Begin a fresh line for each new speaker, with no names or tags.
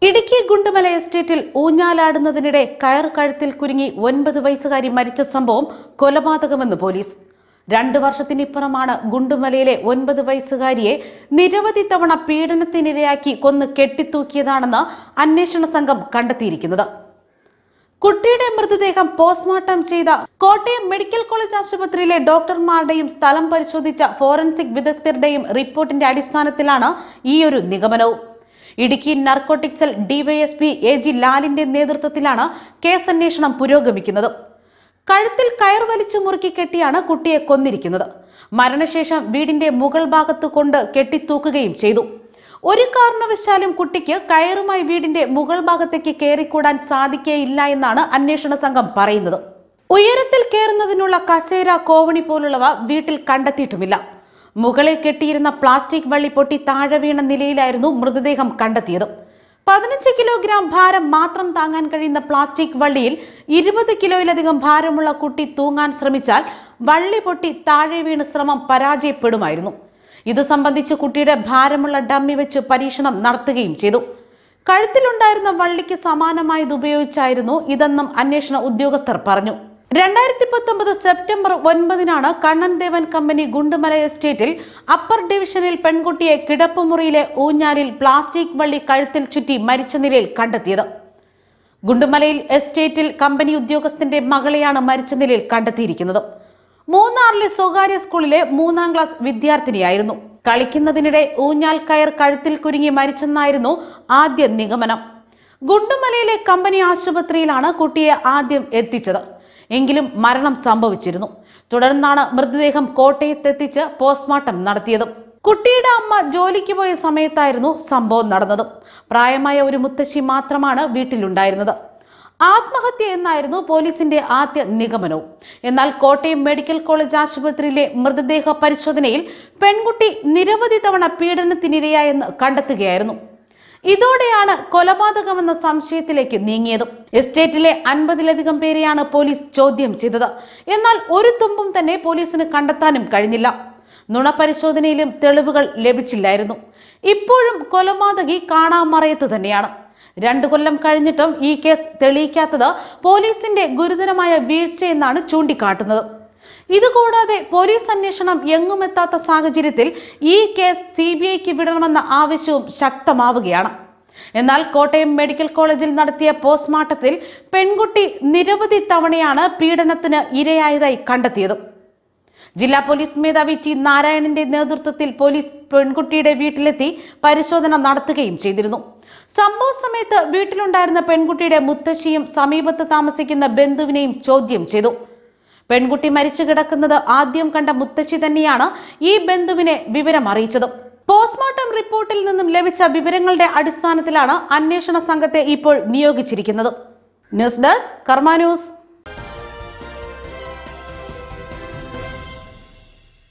ഇടുക്കി ഗുണ്ടുമല എസ്റ്റേറ്റിൽ ഊഞ്ഞാലാടുന്നതിനിടെ കയർ കഴുത്തിൽ കുരുങ്ങി ഒൻപത് വയസ്സുകാരി മരിച്ച സംഭവം കൊലപാതകമെന്ന് പോലീസ് രണ്ടു വർഷത്തിനിപ്പുറമാണ് ഗുണ്ടുമലയിലെ ഒൻപത് വയസ്സുകാരിയെ നിരവധി തവണ പീഡനത്തിനിരയാക്കി കൊന്ന് കെട്ടിത്തൂക്കിയതാണെന്ന് അന്വേഷണ സംഘം കണ്ടെത്തിയിരിക്കുന്നത് കുട്ടിയുടെ മൃതദേഹം പോസ്റ്റ്മോർട്ടം ചെയ്ത കോട്ടയം മെഡിക്കൽ കോളേജ് ആശുപത്രിയിലെ ഡോക്ടർമാരുടെയും സ്ഥലം പരിശോധിച്ച ഫോറൻസിക് വിദഗ്ധരുടെയും റിപ്പോർട്ടിന്റെ അടിസ്ഥാനത്തിലാണ് ഈ ഒരു നിഗമനവും Idukki narcotic cell DySP A G ലാലിന്റെ നേതൃത്വത്തിലാണ് കേസ് അന്വേഷണം പുരോഗമിക്കുന്നത് കഴുത്തിൽ കയർ വലിച്ചു മുറുക്കി കെട്ടിയാണ് കുട്ടിയെ കൊന്നിരിക്കുന്നത് മരണശേഷം വീടിന്റെ മുകൾ ഭാഗത്ത് കൊണ്ട് കെട്ടിത്തൂക്കുകയും ചെയ്തു ഒരു കാരണവശാലും കുട്ടിക്ക് കയറുമായി വീടിന്റെ മുകൾ ഭാഗത്തേക്ക് കയറിക്കൂടാൻ സാധിക്കേയില്ല എന്നാണ് അന്വേഷണ സംഘം പറയുന്നത് ഉയരത്തിൽ കയറുന്നതിനുള്ള കസേര കോവണി പോലുള്ളവ വീട്ടിൽ കണ്ടെത്തിയിട്ടുമില്ല മുകളിൽ കെട്ടിയിരുന്ന പ്ലാസ്റ്റിക് വള്ളി പൊട്ടി താഴെ വീണ നിലയിലായിരുന്നു മൃതദേഹം കണ്ടെത്തിയത് പതിനഞ്ച് കിലോഗ്രാം ഭാരം മാത്രം താങ്ങാൻ കഴിയുന്ന പ്ലാസ്റ്റിക് വള്ളിയിൽ ഇരുപത് കിലോയിലധികം ഭാരമുള്ള കുട്ടി തൂങ്ങാൻ ശ്രമിച്ചാൽ വള്ളി പൊട്ടി താഴെ വീണ് ശ്രമം പരാജയപ്പെടുമായിരുന്നു ഇത് സംബന്ധിച്ച് കുട്ടിയുടെ ഭാരമുള്ള ഡമ്മി വെച്ച് പരീക്ഷണം നടത്തുകയും ചെയ്തു കഴുത്തിലുണ്ടായിരുന്ന വള്ളിക്ക് സമാനമായത് ഉപയോഗിച്ചായിരുന്നു ഇതെന്നും അന്വേഷണ ഉദ്യോഗസ്ഥർ പറഞ്ഞു രണ്ടായിരത്തി പത്തൊമ്പത് സെപ്റ്റംബർ ഒൻപതിനാണ് കണ്ണൻ ദേവൻ കമ്പനി ഗുണ്ടുമല എസ്റ്റേറ്റിൽ അപ്പർ ഡിവിഷനിൽ പെൺകുട്ടിയെ കിടപ്പുമുറിയിലെ ഊഞ്ഞാലിൽ പ്ലാസ്റ്റിക് വള്ളി കഴുത്തിൽ ചുറ്റി മരിച്ച നിലയിൽ കണ്ടെത്തിയത് ഗുണ്ടുമലയിൽ എസ്റ്റേറ്റിൽ കമ്പനി ഉദ്യോഗസ്ഥന്റെ മകളെയാണ് മരിച്ച നിലയിൽ കണ്ടെത്തിയിരിക്കുന്നത് മൂന്നാറിലെ സ്വകാര്യ സ്കൂളിലെ മൂന്നാം ക്ലാസ് വിദ്യാർത്ഥിനിയായിരുന്നു കളിക്കുന്നതിനിടെ ഊഞ്ഞാൽ കയർ കഴുത്തിൽ കുരുങ്ങി മരിച്ചെന്നായിരുന്നു ആദ്യ നിഗമനം ഗുണ്ടുമലയിലെ കമ്പനി ആശുപത്രിയിലാണ് കുട്ടിയെ ആദ്യം എത്തിച്ചത് എങ്കിലും മരണം സംഭവിച്ചിരുന്നു തുടർന്നാണ് മൃതദേഹം കോട്ടയത്തെത്തിച്ച് പോസ്റ്റ്മോർട്ടം നടത്തിയത് കുട്ടിയുടെ അമ്മ ജോലിക്ക് പോയ സമയത്തായിരുന്നു സംഭവം നടന്നത് പ്രായമായ ഒരു മുത്തശ്ശി മാത്രമാണ് വീട്ടിലുണ്ടായിരുന്നത് ആത്മഹത്യ എന്നായിരുന്നു പോലീസിന്റെ ആദ്യ നിഗമനവും എന്നാൽ കോട്ടയം മെഡിക്കൽ കോളേജ് ആശുപത്രിയിലെ മൃതദേഹ പരിശോധനയിൽ പെൺകുട്ടി നിരവധി തവണ പീഡനത്തിനിരയായെന്ന് കണ്ടെത്തുകയായിരുന്നു ഇതോടെയാണ് കൊലപാതകമെന്ന സംശയത്തിലേക്ക് നീങ്ങിയത് എസ്റ്റേറ്റിലെ അൻപതിലധികം പേരെയാണ് പോലീസ് ചോദ്യം ചെയ്തത് എന്നാൽ ഒരു തുമ്പും തന്നെ പോലീസിന് കണ്ടെത്താനും കഴിഞ്ഞില്ല നുണപരിശോധനയിലും തെളിവുകൾ ലഭിച്ചില്ലായിരുന്നു ഇപ്പോഴും കൊലപാതകി കാണാമറയത്ത് തന്നെയാണ് രണ്ടു കൊല്ലം കഴിഞ്ഞിട്ടും ഈ കേസ് തെളിയിക്കാത്തത് പോലീസിന്റെ ഗുരുതരമായ വീഴ്ചയെന്നാണ് ചൂണ്ടിക്കാട്ടുന്നത് ഇതുകൂടാതെ പോലീസ് അന്വേഷണം എങ്ങുമെത്താത്ത സാഹചര്യത്തിൽ ഈ കേസ് സി ബി ഐക്ക് വിടണമെന്ന ആവശ്യവും ശക്തമാവുകയാണ് എന്നാൽ കോട്ടയം മെഡിക്കൽ കോളേജിൽ നടത്തിയ പോസ്റ്റ്മോർട്ടത്തിൽ പെൺകുട്ടി നിരവധി തവണയാണ് പീഡനത്തിന് ഇരയായതായി കണ്ടെത്തിയത് ജില്ലാ പോലീസ് മേധാവി ടി നാരായണന്റെ നേതൃത്വത്തിൽ പോലീസ് പെൺകുട്ടിയുടെ വീട്ടിലെത്തി പരിശോധന നടത്തുകയും ചെയ്തിരുന്നു സംഭവ സമയത്ത് വീട്ടിലുണ്ടായിരുന്ന പെൺകുട്ടിയുടെ മുത്തശ്ശിയും സമീപത്ത് താമസിക്കുന്ന ബന്ധുവിനെയും ചോദ്യം ചെയ്തു പെൺകുട്ടി മരിച്ചു കിടക്കുന്നത് ആദ്യം കണ്ട മുത്തശ്ശി തന്നെയാണ് ഈ ബന്ധുവിനെ വിവരം അറിയിച്ചത് പോസ്റ്റ്മോർട്ടം റിപ്പോർട്ടിൽ നിന്നും ലഭിച്ച വിവരങ്ങളുടെ അടിസ്ഥാനത്തിലാണ് അന്വേഷണ സംഘത്തെ ഇപ്പോൾ നിയോഗിച്ചിരിക്കുന്നത് ന്യൂസ് ഡെസ്ക് കർമ്മ ന്യൂസ്